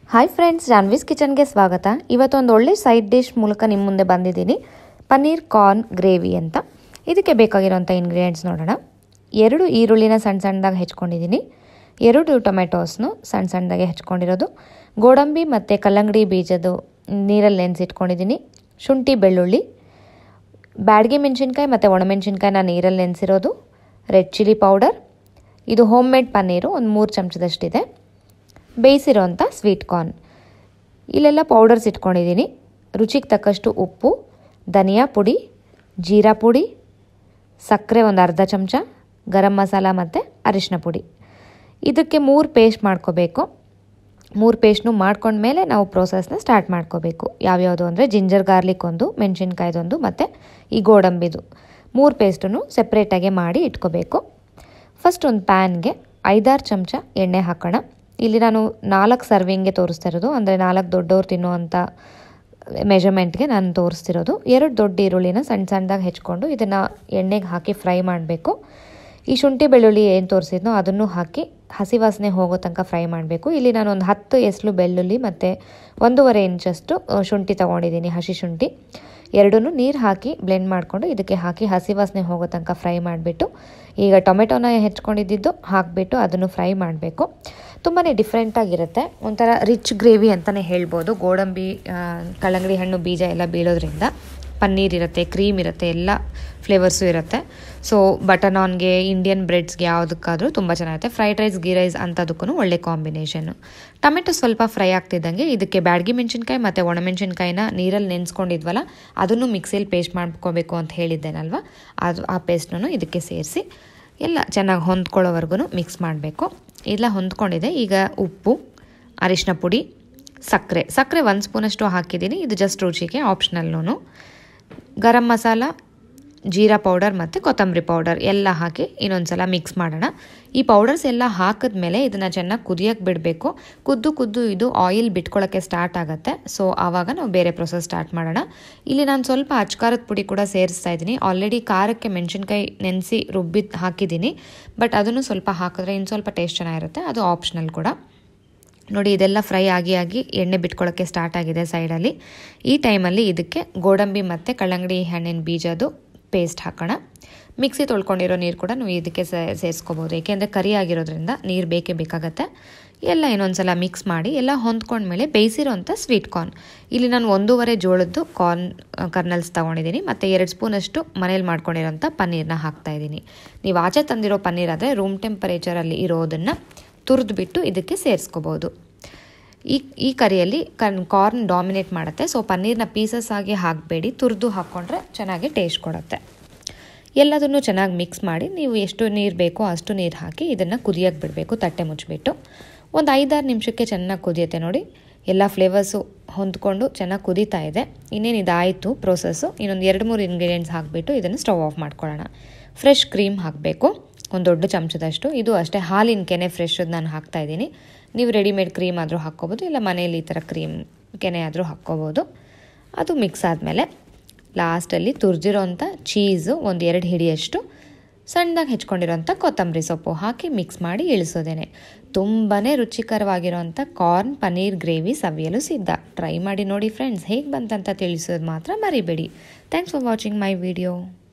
hi friends Janvi's ಕಿಚನ್ಗೆ ಸ್ವಾಗತ ಇವತ್ತೊಂದು ಒಳ್ಳೆ ಸೈಡ್ ಡಿಶ್ ಮೂಲಕ ನಿಮ್ಮ ಮುಂದೆ ಬಂದಿದ್ದೀನಿ ಪನ್ನೀರ್ ಕಾರ್ನ್ ಗ್ರೇವಿ ಅಂತ ಇದಕ್ಕೆ ಬೇಕಾಗಿರೋಂಥ ಇಂಗ್ರೀಡಿಯೆಂಟ್ಸ್ ನೋಡೋಣ ಎರಡು ಈರುಳ್ಳಿನ ಸಣ್ಣ ಸಣ್ಣದಾಗಿ ಹೆಚ್ಕೊಂಡಿದ್ದೀನಿ ಎರಡು ಟೊಮೆಟೋಸ್ನು ಸಣ್ಣ ಸಣ್ಣದಾಗಿ ಹೆಚ್ಕೊಂಡಿರೋದು ಗೋಡಂಬಿ ಮತ್ತು ಕಲ್ಲಂಗಡಿ ಬೀಜದ್ದು ನೀರಲ್ಲಿ ನೆನೆಸಿಟ್ಕೊಂಡಿದ್ದೀನಿ ಶುಂಠಿ ಬೆಳ್ಳುಳ್ಳಿ ಬ್ಯಾಡಗಿ ಮೆಣಸಿನ್ಕಾಯಿ ಮತ್ತು ಒಣಮೆಣಸಿನ್ಕಾಯಿನ ನೀರಲ್ಲಿ ನೆನೆಸಿರೋದು ರೆಡ್ ಚಿಲ್ಲಿ ಪೌಡರ್ ಇದು ಹೋಮ್ ಮೇಡ್ ಪನ್ನೀರು ಒಂದು ಮೂರು ಚಮಚದಷ್ಟಿದೆ ಬೇಯಿಸಿರೋಂಥ ಸ್ವೀಟ್ ಕಾರ್ನ್ ಇಲ್ಲೆಲ್ಲ ಪೌಡರ್ಸ್ ಇಟ್ಕೊಂಡಿದ್ದೀನಿ ರುಚಿಗೆ ತಕ್ಕಷ್ಟು ಉಪ್ಪು ಧನಿಯಾ ಪುಡಿ ಜೀರಾ ಪುಡಿ ಸಕ್ಕರೆ ಒಂದು ಅರ್ಧ ಚಮಚ ಗರಂ ಮಸಾಲ ಮತ್ತು ಅರಿಶಿನ ಪುಡಿ ಇದಕ್ಕೆ ಮೂರು ಪೇಸ್ಟ್ ಮಾಡ್ಕೋಬೇಕು ಮೂರು ಪೇಸ್ಟ್ನು ಮಾಡ್ಕೊಂಡ್ಮೇಲೆ ನಾವು ಪ್ರೋಸೆಸ್ನ ಸ್ಟಾರ್ಟ್ ಮಾಡ್ಕೋಬೇಕು ಯಾವ್ಯಾವುದು ಅಂದರೆ ಜಿಂಜರ್ ಗಾರ್ಲಿಕ್ ಒಂದು ಮೆಣಸಿನ್ಕಾಯ್ದೊಂದು ಮತ್ತು ಈ ಗೋಡಂಬಿದು ಮೂರು ಪೇಸ್ಟನ್ನು ಸೆಪ್ರೇಟಾಗಿ ಮಾಡಿ ಇಟ್ಕೋಬೇಕು ಫಸ್ಟ್ ಒಂದು ಪ್ಯಾನ್ಗೆ ಐದಾರು ಚಮಚ ಎಣ್ಣೆ ಹಾಕೋಣ ಇಲ್ಲಿ ನಾನು ನಾಲ್ಕು ಸರ್ವಿಂಗ್ಗೆ ತೋರಿಸ್ತಾ ಇರೋದು ಅಂದರೆ ನಾಲ್ಕು ದೊಡ್ಡವ್ರು ತಿನ್ನುವಂಥ ಮೆಜರ್ಮೆಂಟ್ಗೆ ನಾನು ತೋರಿಸ್ತಿರೋದು ಎರಡು ದೊಡ್ಡ ಈರುಳ್ಳಿನ ಸಣ್ಣ ಸಣ್ಣದಾಗಿ ಹೆಚ್ಕೊಂಡು ಇದನ್ನು ಎಣ್ಣೆಗೆ ಹಾಕಿ ಫ್ರೈ ಮಾಡಬೇಕು ಈ ಶುಂಠಿ ಬೆಳ್ಳುಳ್ಳಿ ಏನು ತೋರಿಸಿದ್ನೋ ಅದನ್ನು ಹಾಕಿ ಹಸಿ ವಾಸನೆ ಹೋಗೋ ತನಕ ಫ್ರೈ ಮಾಡಬೇಕು ಇಲ್ಲಿ ನಾನು ಒಂದು ಹತ್ತು ಎಸ್ಲು ಬೆಳ್ಳುಳ್ಳಿ ಮತ್ತು ಒಂದೂವರೆ ಇಂಚಷ್ಟು ಶುಂಠಿ ತೊಗೊಂಡಿದ್ದೀನಿ ಹಸಿ ಶುಂಠಿ ಎರಡೂ ನೀರು ಹಾಕಿ ಬ್ಲೆಂಡ್ ಮಾಡಿಕೊಂಡು ಇದಕ್ಕೆ ಹಾಕಿ ಹಸಿ ವಾಸನೆ ಹೋಗೋ ತನಕ ಫ್ರೈ ಮಾಡಿಬಿಟ್ಟು ಈಗ ಟೊಮೆಟೊನ ಹೆಚ್ಕೊಂಡಿದ್ದು ಹಾಕಿಬಿಟ್ಟು ಅದನ್ನು ಫ್ರೈ ಮಾಡಬೇಕು ತುಂಬಾ ಡಿಫ್ರೆಂಟಾಗಿರುತ್ತೆ ಒಂಥರ ರಿಚ್ ಗ್ರೇವಿ ಅಂತಲೇ ಹೇಳ್ಬೋದು ಗೋಡಂಬಿ ಕಲ್ಲಂಗಡಿ ಹಣ್ಣು ಬೀಜ ಎಲ್ಲ ಬೀಳೋದ್ರಿಂದ ಪನ್ನೀರ್ ಇರುತ್ತೆ ಕ್ರೀಮ್ ಇರುತ್ತೆ ಎಲ್ಲ ಫ್ಲೇವರ್ಸು ಇರುತ್ತೆ ಸೊ ಬಟರ್ ನಾನ್ಗೆ ಇಂಡಿಯನ್ ಬ್ರೆಡ್ಸ್ಗೆ ಯಾವುದಕ್ಕಾದರೂ ತುಂಬ ಚೆನ್ನಾಗಿರುತ್ತೆ ಫ್ರೈಡ್ ರೈಸ್ ಗೀ ರೈಸ್ ಅಂಥದಕ್ಕೂ ಒಳ್ಳೆ ಕಾಂಬಿನೇಷನ್ನು ಟೊಮೆಟೊ ಸ್ವಲ್ಪ ಫ್ರೈ ಆಗ್ತಿದ್ದಂಗೆ ಇದಕ್ಕೆ ಬ್ಯಾಡಗಿ ಮೆಣಸಿನ್ಕಾಯಿ ಮತ್ತು ಒಣಮೆಣಸಿನ್ಕಾಯಿನ ನೀರಲ್ಲಿ ನೆನೆಸ್ಕೊಂಡಿದ್ವಲ್ಲ ಅದನ್ನು ಮಿಕ್ಸಿಯಲ್ಲಿ ಪೇಸ್ಟ್ ಮಾಡ್ಕೋಬೇಕು ಅಂತ ಹೇಳಿದ್ದೇನಲ್ವ ಅದು ಆ ಪೇಸ್ಟನ್ನು ಇದಕ್ಕೆ ಸೇರಿಸಿ ಎಲ್ಲ ಚೆನ್ನಾಗಿ ಹೊಂದ್ಕೊಳ್ಳೋವರೆಗೂ ಮಿಕ್ಸ್ ಮಾಡಬೇಕು ಎಲ್ಲ ಹೊಂದ್ಕೊಂಡಿದೆ ಈಗ ಉಪ್ಪು ಅರಿಶಿನ ಪುಡಿ ಸಕ್ಕರೆ ಸಕ್ಕರೆ ಒಂದು ಸ್ಪೂನಷ್ಟು ಹಾಕಿದ್ದೀನಿ ಇದು ಜಸ್ಟ್ ರುಚಿಗೆ ಆಪ್ಷನಲ್ನು ಗರಂ ಮಸಾಲ ಜೀರಾ ಪೌಡರ್ ಮತ್ತು ಕೊತ್ತಂಬರಿ ಪೌಡರ್ ಎಲ್ಲ ಹಾಕಿ ಇನ್ನೊಂದು ಸಲ ಮಿಕ್ಸ್ ಮಾಡೋಣ ಈ ಪೌಡರ್ಸ್ ಎಲ್ಲ ಹಾಕಿದ್ಮೇಲೆ ಇದನ್ನು ಚೆನ್ನಾಗಿ ಕುದಿಯೋಕ್ಕೆ ಬಿಡಬೇಕು ಕುದ್ದು ಕುದ್ದು ಇದು ಆಯಿಲ್ ಬಿಟ್ಕೊಳ್ಳೋಕ್ಕೆ ಸ್ಟಾರ್ಟ್ ಆಗುತ್ತೆ ಸೊ ಆವಾಗ ನಾವು ಬೇರೆ ಪ್ರೊಸೆಸ್ ಸ್ಟಾರ್ಟ್ ಮಾಡೋಣ ಇಲ್ಲಿ ನಾನು ಸ್ವಲ್ಪ ಅಚ್ಕಾರದ ಪುಡಿ ಕೂಡ ಸೇರಿಸ್ತಾ ಇದ್ದೀನಿ ಆಲ್ರೆಡಿ ಖಾರಕ್ಕೆ ಮೆಣಸಿನ್ಕಾಯಿ ನೆನೆಸಿ ರುಬ್ಬಿದ್ದು ಹಾಕಿದ್ದೀನಿ ಬಟ್ ಅದನ್ನು ಸ್ವಲ್ಪ ಹಾಕಿದ್ರೆ ಇನ್ನು ಸ್ವಲ್ಪ ಟೇಸ್ಟ್ ಚೆನ್ನಾಗಿರುತ್ತೆ ಅದು ಆಪ್ಷನಲ್ ಕೂಡ ನೋಡಿ ಇದೆಲ್ಲ ಫ್ರೈ ಆಗಿ ಆಗಿ ಎಣ್ಣೆ ಬಿಟ್ಕೊಳ್ಳೋಕ್ಕೆ ಸ್ಟಾರ್ಟ್ ಆಗಿದೆ ಸೈಡಲ್ಲಿ ಈ ಟೈಮಲ್ಲಿ ಇದಕ್ಕೆ ಗೋಡಂಬಿ ಮತ್ತು ಕಲ್ಲಂಗಡಿ ಹಣ್ಣಿನ ಬೀಜದ್ದು ಪೇಸ್ಟ್ ಹಾಕೋಣ ಮಿಕ್ಸಿ ತೊಳ್ಕೊಂಡಿರೋ ನೀರು ಕೂಡ ನೀವು ಇದಕ್ಕೆ ಸೇರಿಸ್ಕೋಬೋದು ಏಕೆಂದರೆ ಕರಿ ಆಗಿರೋದ್ರಿಂದ ನೀರು ಬೇಕೇ ಬೇಕಾಗತ್ತೆ ಎಲ್ಲ ಇನ್ನೊಂದ್ಸಲ ಮಿಕ್ಸ್ ಮಾಡಿ ಎಲ್ಲ ಹೊಂದ್ಕೊಂಡ್ಮೇಲೆ ಬೇಯಿಸಿರೋಂಥ ಸ್ವೀಟ್ ಕಾರ್ನ್ ಇಲ್ಲಿ ನಾನು ಒಂದೂವರೆ ಜೋಳದ್ದು ಕಾರ್ನ್ ಕರ್ನಲ್ಸ್ ತೊಗೊಂಡಿದ್ದೀನಿ ಮತ್ತು ಎರಡು ಸ್ಪೂನಷ್ಟು ಮನೇಲಿ ಮಾಡ್ಕೊಂಡಿರೋಂಥ ಪನ್ನೀರನ್ನ ಹಾಕ್ತಾಯಿದ್ದೀನಿ ನೀವು ಆಚೆ ತಂದಿರೋ ಪನ್ನೀರ್ ಆದರೆ ರೂಮ್ ಟೆಂಪರೇಚರಲ್ಲಿ ಇರೋದನ್ನು ತುರಿದ್ಬಿಟ್ಟು ಇದಕ್ಕೆ ಸೇರಿಸ್ಕೋಬೋದು ಈ ಈ ಕರಿಯಲ್ಲಿ ಕನ್ ಕಾರ್ನ್ ಡಾಮಿನೇಟ್ ಮಾಡುತ್ತೆ ಸೊ ಪನ್ನೀರ್ನ ಪೀಸಸ್ ಆಗಿ ಹಾಕಬೇಡಿ ತುರಿದು ಹಾಕ್ಕೊಂಡ್ರೆ ಚೆನ್ನಾಗಿ ಟೇಸ್ಟ್ ಕೊಡುತ್ತೆ ಎಲ್ಲದನ್ನು ಚೆನ್ನಾಗಿ ಮಿಕ್ಸ್ ಮಾಡಿ ನೀವು ಎಷ್ಟು ನೀರು ಬೇಕೋ ಅಷ್ಟು ನೀರು ಹಾಕಿ ಇದನ್ನು ಕುದಿಯೋಕ್ಕೆ ಬಿಡಬೇಕು ತಟ್ಟೆ ಮುಚ್ಚಿಬಿಟ್ಟು ಒಂದು ಐದಾರು ನಿಮಿಷಕ್ಕೆ ಚೆನ್ನಾಗಿ ಕುದಿಯುತ್ತೆ ನೋಡಿ ಎಲ್ಲ ಫ್ಲೇವರ್ಸು ಹೊಂದ್ಕೊಂಡು ಚೆನ್ನಾಗಿ ಕುದೀತಾ ಇದೆ ಇನ್ನೇನು ಇದಾಯಿತು ಪ್ರೋಸೆಸ್ಸು ಇನ್ನೊಂದು ಎರಡು ಮೂರು ಇಂಗ್ರೀಡಿಯೆಂಟ್ಸ್ ಹಾಕಿಬಿಟ್ಟು ಇದನ್ನು ಸ್ಟವ್ ಆಫ್ ಮಾಡ್ಕೊಳ್ಳೋಣ ಫ್ರೆಶ್ ಕ್ರೀಮ್ ಹಾಕಬೇಕು ಒಂದು ದೊಡ್ಡ ಚಮಚದಷ್ಟು ಇದು ಅಷ್ಟೇ ಹಾಲಿನ ಕೆನೆ ಫ್ರೆಶ್ ನಾನು ಹಾಕ್ತಾಯಿದ್ದೀನಿ ನೀವು ರೆಡಿಮೇಡ್ ಕ್ರೀಮ್ ಆದರೂ ಹಾಕ್ಕೋಬೋದು ಇಲ್ಲ ಮನೇಲಿ ಈ ಥರ ಕ್ರೀಮ್ ಕೆನೆ ಆದರೂ ಹಾಕ್ಕೋಬೋದು ಅದು ಮಿಕ್ಸ್ ಆದಮೇಲೆ ಲಾಸ್ಟಲ್ಲಿ ತುರ್ಜಿರೋಂಥ ಚೀಸು ಒಂದು ಎರಡು ಹಿಡಿಯಷ್ಟು ಸಣ್ಣದಾಗಿ ಹೆಚ್ಕೊಂಡಿರೋಂಥ ಕೊತ್ತಂಬರಿ ಸೊಪ್ಪು ಹಾಕಿ ಮಿಕ್ಸ್ ಮಾಡಿ ಇಳಿಸೋದೇನೆ ತುಂಬಾ ರುಚಿಕರವಾಗಿರೋಂಥ ಕಾರ್ನ್ ಪನ್ನೀರ್ ಗ್ರೇವಿ ಸವಿಯಲು ಸಿದ್ಧ ಟ್ರೈ ಮಾಡಿ ನೋಡಿ ಫ್ರೆಂಡ್ಸ್ ಹೇಗೆ ಬಂತಂತ ತಿಳಿಸೋದು ಮಾತ್ರ ಮರಿಬೇಡಿ thanks for watching my video